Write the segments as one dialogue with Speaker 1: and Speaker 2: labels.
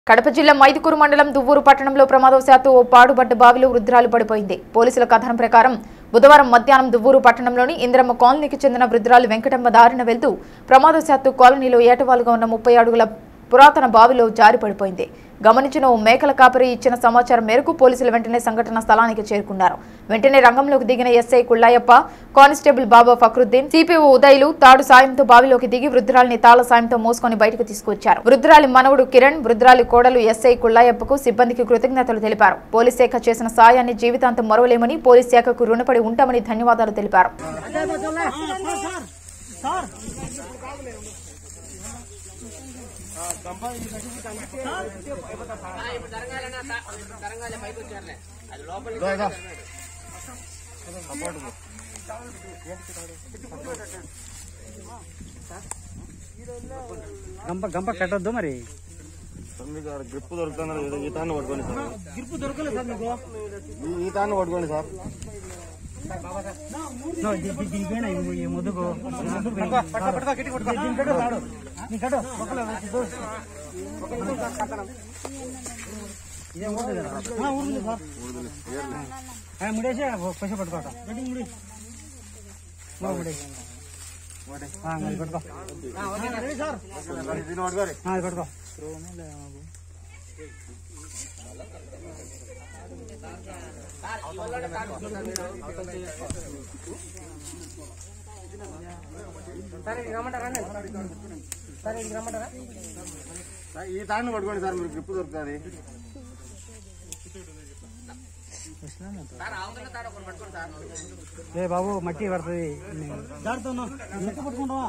Speaker 1: కడప జిల్లా మైదుకూరు మండలం దువ్వూరు పట్టణంలో ప్రమాదవశాత్తు ఓ పాడుబడ్డ బావిలో వృద్ధురాలు పడిపోయింది పోలీసుల కథనం ప్రకారం బుధవారం మధ్యాహ్నం దువ్వూరు పట్టణంలోని ఇంద్రమ్మ కాలనీకి చెందిన వృద్ధురాలు వెంకటమ్మ దారిన వెళ్తూ ప్రమాదవశాత్తు కాలనీలో ఏటవాలుగా ఉన్న ముప్పై అడుగుల పురాతన బావిలో జారి పడిపోయింది గమనించిన ఓ మేకల కాపరి ఇచ్చిన సమాచారం మేరకు పోలీసులు వెంటనే సంఘటన స్థలానికి చేరుకున్నారు వెంటనే రంగంలోకి దిగిన SI Kullayappa constable Baba Fakruddin CPO ఉదయ్లు తాడు సాయంతో బావిలోకి దిగి వృద్ధురాలిని తాళ సాయంతో మోసుకొని బయటకు తీసుకొచ్చారు వృద్ధురాలి మనవడు కిరణ్ వృద్ధురాలి కోడలు ఎస్ఐ కుళ్ళాయప్పకు సిబ్బందికి కృతజ్ఞతలు తెలిపారు పోలీస్ శాఖ చేసిన సాయాన్ని జీవితాంతం మరవలేమని పోలీస్ శాఖకు రుణపడి ఉంటామని ధన్యవాదాలు తెలిపారు
Speaker 2: గంప గంప కట్టొద్దు మరి
Speaker 3: మీకు ఆడ గ్రిప్ దొరుకుతున్నారు ఏదో ఈ తాన్ని పట్టుకోండి సార్
Speaker 2: గ్రిప్ దొరకలేదు సార్ మీకు
Speaker 3: ఈ- ఈ తాన్ని పట్టుకోండి సార్
Speaker 2: నో, దీ- దీ- దీనిపైన ఈ- ఈ ముదుగు ఈ ముదుగు దీని కట్టు తాడు. నీ కట్టు. పక్కలో వేసి దో. ఇదేం ఊరుంది కదా? ఆ, ఊరుంది సార్. ఆ, ముడేసి పైసా పట్టుకోట గట్టి ముడి ముడి ముడేసి. ఆ, అది పట్టుకో
Speaker 3: దీన్ని పట్టుకోరి
Speaker 2: ఆ, అది పట్టుకో
Speaker 3: ఈ తాన్ని పట్టుకోండి సార్ మీరు గ్రిప్ దొరుకుతుంది
Speaker 2: ఏ బాబు మట్టి పడుతుంది జాడుతున్నావు ఎంత పట్టుకుంటావా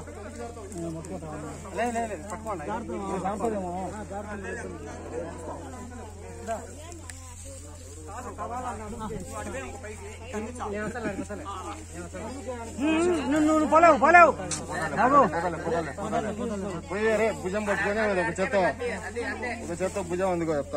Speaker 2: నువ్వు పోలేవు పోలేవు బాబు
Speaker 3: పోయి రే భుజం పట్టుకొని ఒక చేత్తో ఒక చేత్తో భుజం అందుకో చెప్తా